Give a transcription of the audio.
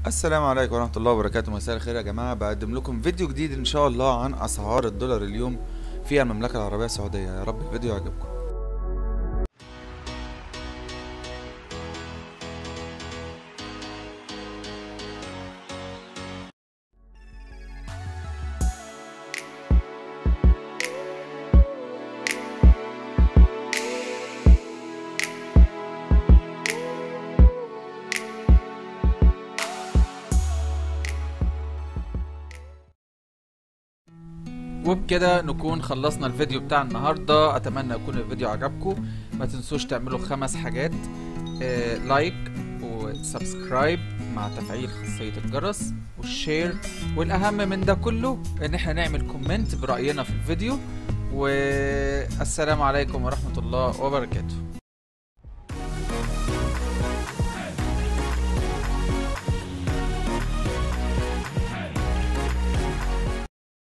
السلام عليكم ورحمة الله وبركاته مساء الخير يا جماعة بقدم لكم فيديو جديد إن شاء الله عن أسعار الدولار اليوم في المملكة العربية السعودية يا رب الفيديو يعجبكم وبكده نكون خلصنا الفيديو بتاع النهاردة أتمنى يكون الفيديو عجبكم ما تنسوش تعملوا خمس حاجات آه لايك وسبسكرايب مع تفعيل خاصية الجرس والشير والأهم من ده كله إن احنا نعمل كومنت برأينا في الفيديو والسلام عليكم ورحمة الله وبركاته